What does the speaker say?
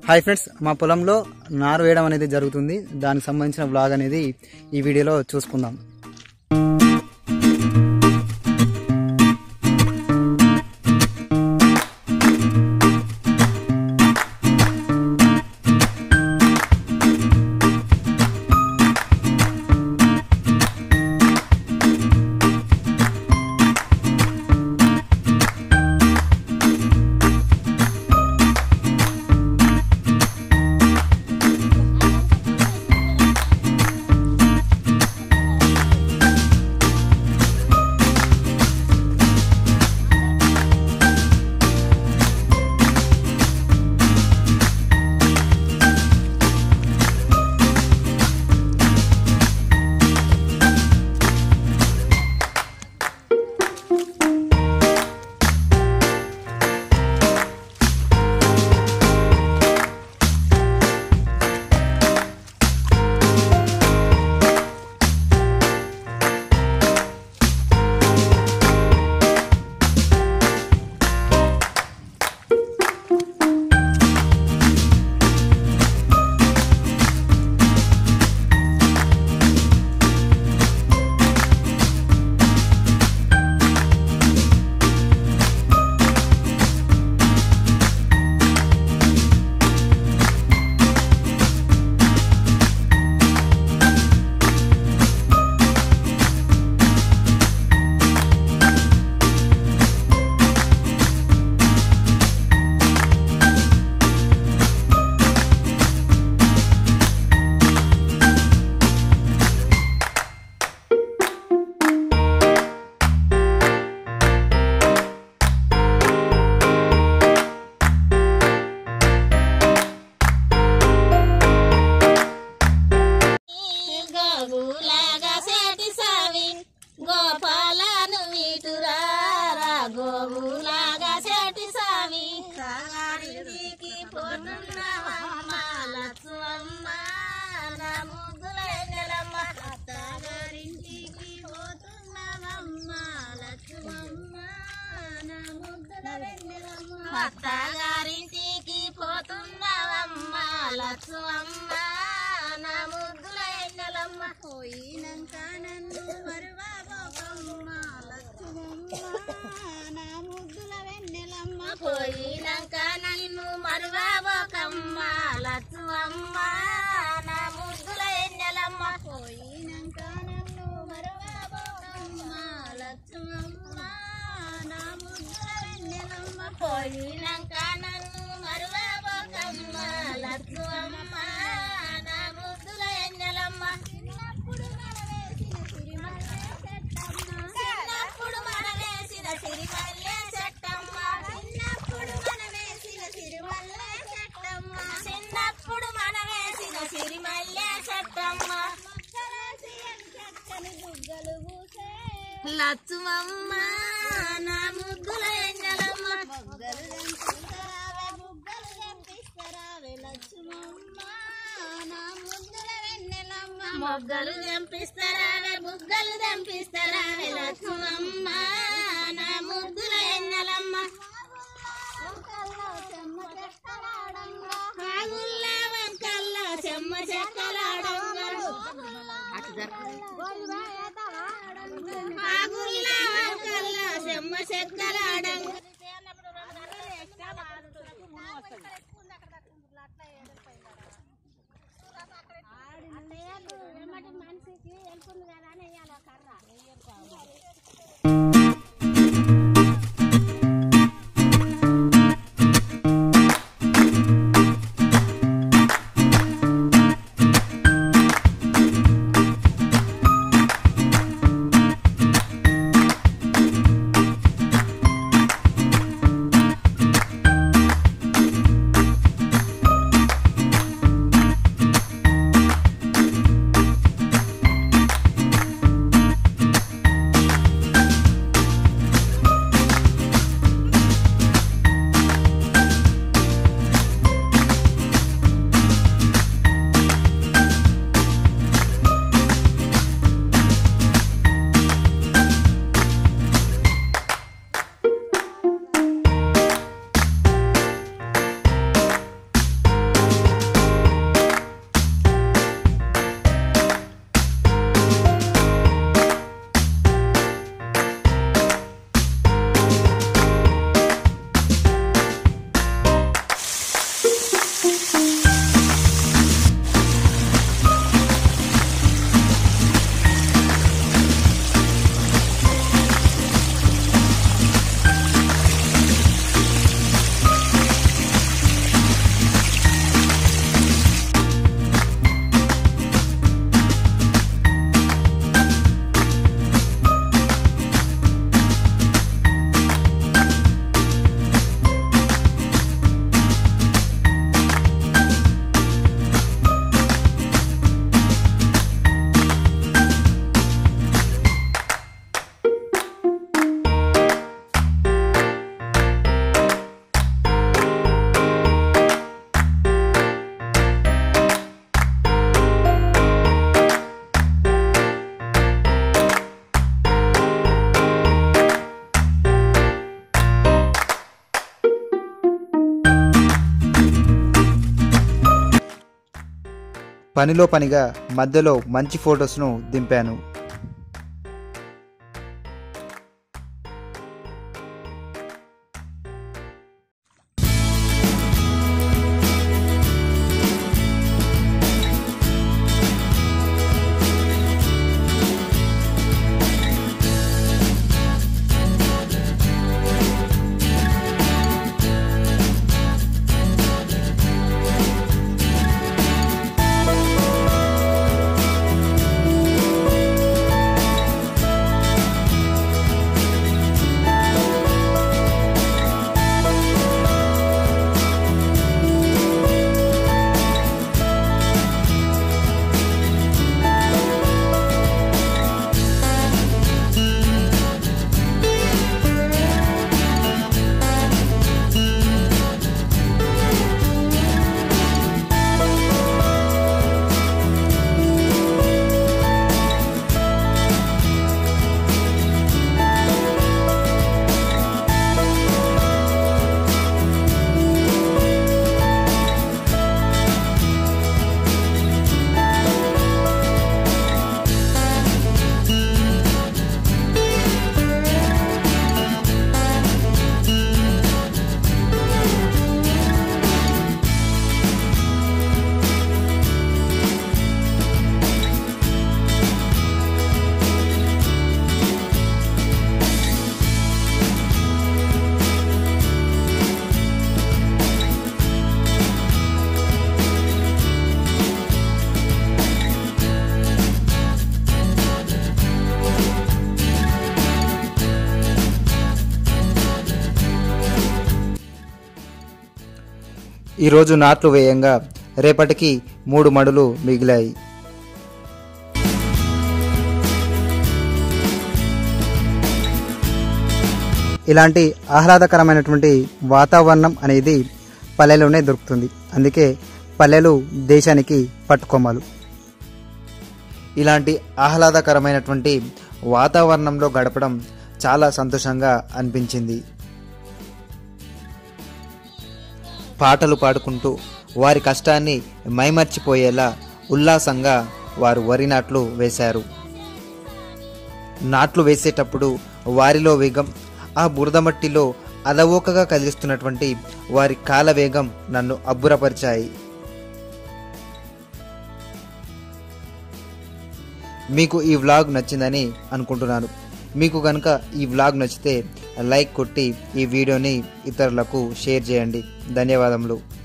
hi friends మా పొలంలో నారు వేయడం అనేది జరుగుతుంది దానికి సంబంధించిన బ్లాగ్ అనేది ఈ వీడియోలో చూసుకుందాం గోగులాగా సేటి సావి గోపాలను వీటురారా గోగులాగా సేటి సావి సాగారికి పోతున్నావమ్మ లక్ష్మమ్మ నా ముద్దుల ఎంగలమ్మ అత్తగారింటికి పోతున్నావమ్మ లక్ష్మమ్మ నా ముద్దుల వెన్నెలమ్మ అత్తగారింటికి పోతున్నావమ్మ లక్ష్మమ్మ నా ముద్దుల ఎన్నెలమ్మ పోయినాక నన్ను మరువబోకమ్మ లక్ష్మమ్మ నా ముద్దుల వెన్నెలమ్మ పోయినాక నన్ను మరువబోకమ్మ లక్ష్మమ్మ నా ముద్దుల ఎన్నెలమ్మ పోయినాక నన్ను మరువబోకమ్మ లక్ష్మమ్మ నా ముద్దుల వెన్నెలమ్మ పోయినాక నన్ను మరువబోకమ్మ లక్ష్మమ్మ నా ముద్దుల ఎన్నెలమ్మ చిన్నప్పుడు మన వేసిన సిరిమల్లె చెట్టమ్మ చిన్నప్పుడు మన వేసిన సిరిమల్లె చెట్టమ్మ చిన్నప్పుడు మన వేసిన సిరిమల్లె చెట్టమ్మ లచ్చుమమ్మ నా ముద్దుల ఎంజలమ్మ మొగ్గలు తెంపిస్తారావే బుగ్గలు తెంపిస్తారావే లక్ష్మమ్మ నా ముద్దుల ఎన్నెలమ్మ ఆగుల్లా వంకల్లా చెమ్మ చెక్కలాడంగా ఆగుల్లా వంకల్లా చెమ్మ చెక్కలాడంగా మనిషికి వెళ్తుంది కదా అని వేయాలి కర్ర హాయ్ పనిలో పనిగా మధ్యలో మంచి ఫొటోస్ను దింపాను ఈరోజు నాట్లు వేయంగా రేపటికి మూడు మడులు మిగిలాయి ఇలాంటి ఆహ్లాదకరమైనటువంటి వాతావరణం అనేది పల్లెలోనే దొరుకుతుంది అందుకే పల్లెలు దేశానికి పట్టుకొమ్మలు ఇలాంటి ఆహ్లాదకరమైనటువంటి వాతావరణంలో గడపడం చాలా సంతోషంగా అనిపించింది పాటలు పాడుకుంటూ వారి కష్టాన్ని మైమర్చిపోయేలా ఉల్లాసంగా వారు వరి నాట్లు వేశారు నాట్లు వేసేటప్పుడు వారిలో వేగం ఆ బురద మట్టిలో అలవోకగా కదిలిస్తున్నటువంటి వారి కాల వేగం నన్ను అబ్బురపరిచాయి మీకు ఈ వ్లాగ్ నచ్చిందని అనుకుంటున్నాను మీకు కనుక ఈ వ్లాగ్ నచ్చితే లైక్ కొట్టి ఈ వీడియోని ఇతరులకు షేర్ చేయండి ధన్యవాదములు